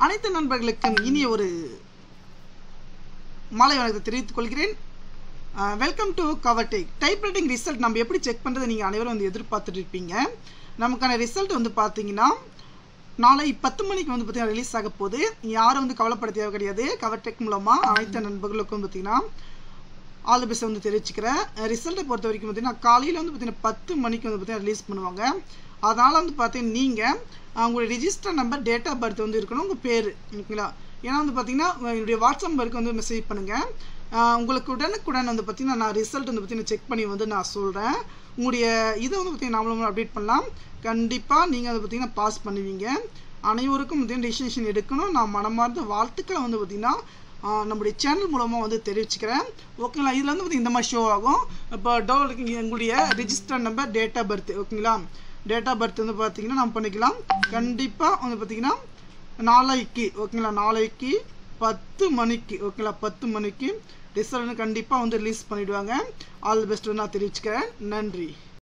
அனைத்து நண்பர்களுக்கும் இனிய ஒரு மாலை வணக்கத்தை தெரிவித்துக் கொள்கிறேன் வெல்கம் டு கவர்டேக் டைப்ரைட்டிங் ரிசல்ட் நம்ம எப்படி செக் பண்ணுறது நீங்கள் அனைவரும் வந்து எதிர்பார்த்துட்டு இருப்பீங்க நமக்கான ரிசல்ட் வந்து பார்த்தீங்கன்னா நாளை பத்து மணிக்கு வந்து பார்த்தீங்கன்னா ரிலீஸ் ஆக போகுது யாரும் வந்து கவலைப்பட தேவை கிடையாது கவர்டெக் மூலமாக அனைத்து நண்பர்களுக்கும் பார்த்தீங்கன்னா ஆல் பெஸ்ட் வந்து தெரிவிச்சுக்கிறேன் ரிசல்ட்டை பொறுத்த வரைக்கும் பார்த்தீங்கன்னா காலையில் வந்து பார்த்தீங்கன்னா பத்து மணிக்கு வந்து பார்த்தீங்கன்னா ரிலீஸ் பண்ணுவாங்க அதனால் வந்து பார்த்தீங்கன்னா நீங்கள் உங்களுடைய register number date of birth வந்து இருக்கணும் உங்கள் பேர் ஓகேங்களா ஏன்னா வந்து பார்த்தீங்கன்னா என்னுடைய வாட்ஸ்அப் நம்பருக்கு வந்து மெசேஜ் பண்ணுங்கள் உங்களுக்கு உடனுக்குடன் வந்து பார்த்தீங்கன்னா நான் ரிசல்ட் வந்து பார்த்தீங்கன்னா செக் பண்ணி வந்து நான் சொல்கிறேன் உங்களுடைய இதை வந்து பார்த்தீங்கன்னா நம்மளும் அப்டேட் பண்ணலாம் கண்டிப்பாக நீங்கள் வந்து பார்த்தீங்கன்னா பாஸ் பண்ணுவீங்க அனைவருக்கும் பார்த்தீங்கன்னா டிசிஷன் எடுக்கணும் நான் மனமார்ந்த வாழ்த்துக்களை வந்து பார்த்தீங்கன்னா நம்முடைய சேனல் மூலமாக வந்து தெரிவிச்சுக்கிறேன் ஓகேங்களா இதில் வந்து இந்த மாதிரி ஷோ ஆகும் இப்போ டவுன் எங்களுடைய register number date of birth ஓகேங்களா டேட் ஆஃப் பர்த் வந்து பார்த்தீங்கன்னா நம்ம பண்ணிக்கலாம் கண்டிப்பாக வந்து பார்த்தீங்கன்னா நாளைக்கு ஓகேங்களா நாளைக்கு பத்து மணிக்கு ஓகேங்களா பத்து மணிக்கு ரிசல்ட் கண்டிப்பாக வந்து ரிலீஸ் பண்ணிவிடுவாங்க ஆல் பெஸ்ட் நான் தெரிவிச்சுக்கிறேன் நன்றி